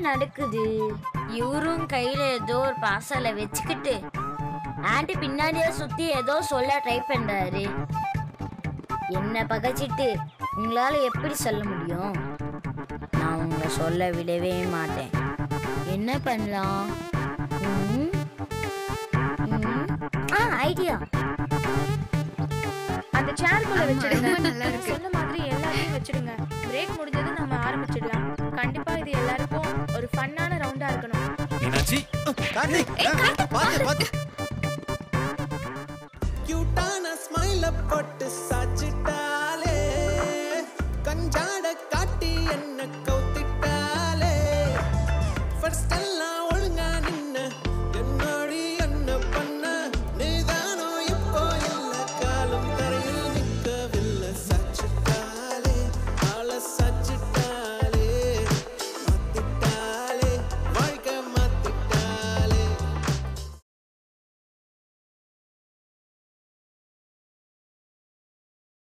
நடக்குது இவரும் கையில ஏதோ ஒரு பார்சலை வச்சுக்கிட்டு ஆண்டி பின்னாடியே சுத்தி ஏதோ சொல்ல ட்ரை பண்றாரு என்ன பகைச்சிட்டு உங்களால எப்படி சொல்ல முடியும் நான் உங்களை சொல்ல விடவே மாட்டேன் என்ன பண்ணலாம் ம்? ம்? ஆ ஐடியா அந்த சேர்க்குள்ள வச்சிடுங்க ரொம்ப நல்லா இருக்கு. சொன்ன மாதிரி எல்லாத்தையும் வச்சிடுங்க பிரேக் முடிஞ்சதும் நம்ம ஆரம்பிச்சிடலாம் கண்டிப்பா இது எல்லாருக்கும் ஒரு ஃபன்னான ரவுண்டா இருக்கணும் மீனாட்சி கார்த்திக் பாத்து பாத்து கியூட்டான ஸ்மைல போட்டு சாச்சிட்டாலே கஞ்சா